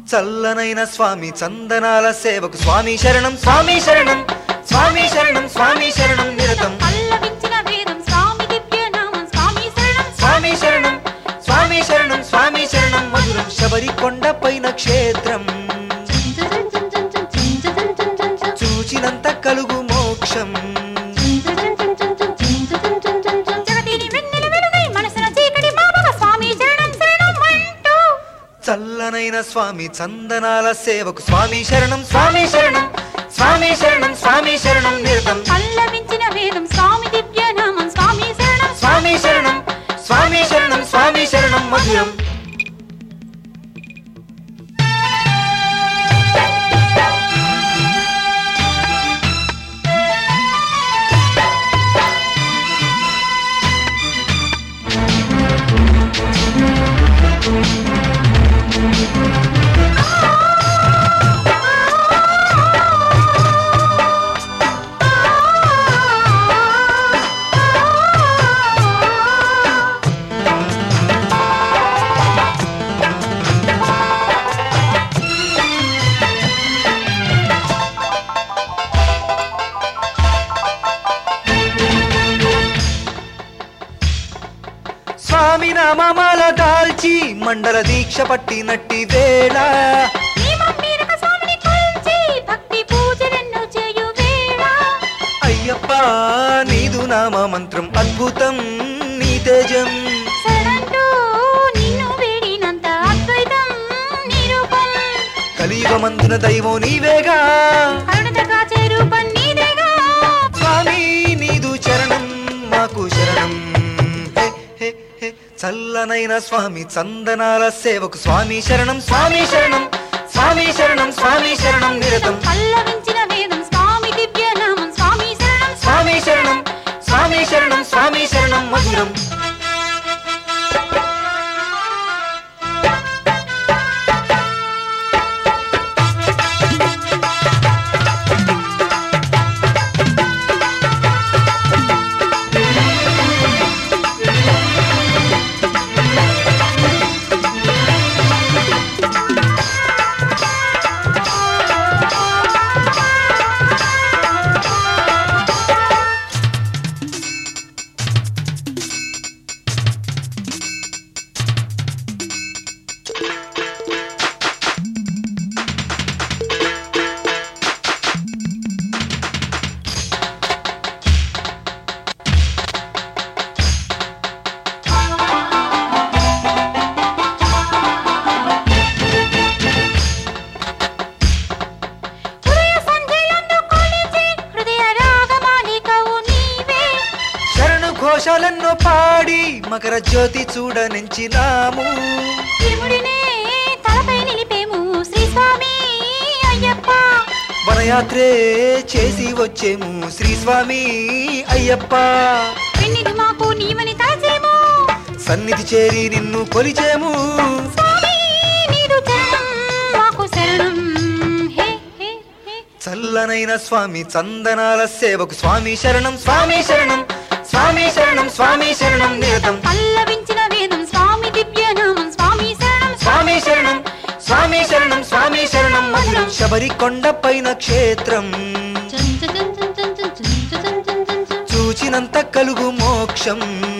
చల్లనైన స్వామి చందనాల సేవకు స్వామి శరణం స్వామి శరణం స్వామి శరణం స్వామి శరణం నిరతం పల్లవించిన వేదం స్వామి దివ్య నామం స్వామి శరణం స్వామి శరణం స్వామి శరణం స్వామి శరణం మధురం శబరి కొండ పైన క్షేత్రం చూచినంత కలుగు మోక్షం జగతిని వెన్నెల వెలుగై మనసున చీకటి మామక స్వామి శరణం శరణం అంటూ చల్లనైన స్వామి చందనాల సేవకు స్వామి శరణం స్వామి శరణం స్వామి శరణం స్వామి శరణం నిరతం పల్లవించిన వేదం స్వామి దివ్య నామం స్వామి శరణం స్వామి శరణం స్వామి శరణం స్వామి శరణం మధురం స్వామి నామాల దాల్చి మండల దీక్ష పట్టినట్టి వేళ నియమం మీరక స్వామిని కొలిచి భక్తి పూజలెన్నో చేయు వేళ అయ్యప్ప నీదు నామ మంత్రం అద్భుతం నీ తేజం శరణంటూ నిన్ను వేడినంత అద్వైతం నిరూపం కలియుగమందున దైవం నీవేగా కరుణత కాచే రూపం నీదేగా స్వామి నీదు చరణం మాకు శరణం హే, హే, హే. చల్లనైన స్వామి చందనాల సేవకు స్వామి శరణం స్వామి శరణం స్వామి శరణం స్వామి శరణం నిరతం పల్లవించిన వేదం స్వామి దివ్య నామం స్వామి శరణం స్వామి శరణం స్వామి శరణం స్వామి శరణం మధురం హృదయ సంధ్యలందు కొలిచి హృదయ రాగమాలికవు నీవే శరణు ఘోషాలెన్నో పాడి మకర జ్యోతి చూడనించినాము తిరుముడినే తలపై నిలిపేము శ్రీ స్వామి అయ్యప్ప వనయాత్రే చేసి వచ్చేము శ్రీ స్వామి అయ్యప్ప పెన్నిది మాకు నీవని తలచేము సన్నిధి చేరి నిన్ను కొలిచేము స్వామి నీదు చరణం మాకు శరణం హే హే హే చల్లనైన స్వామి చందనాల సేవకు స్వామి శరణం స్వామి శరణం స్వామి శరణం స్వామి శరణం నిరతం పల్లవించిన వేదం స్వామి దివ్య నామం స్వామి శరణం స్వామి శరణం స్వామి శరణం స్వామి శరణం మధురం శబరి కొండ పైన క్షేత్రం చం చం చం చం చం చం చం చం చం చం. చూచినంత కలుగు మోక్షం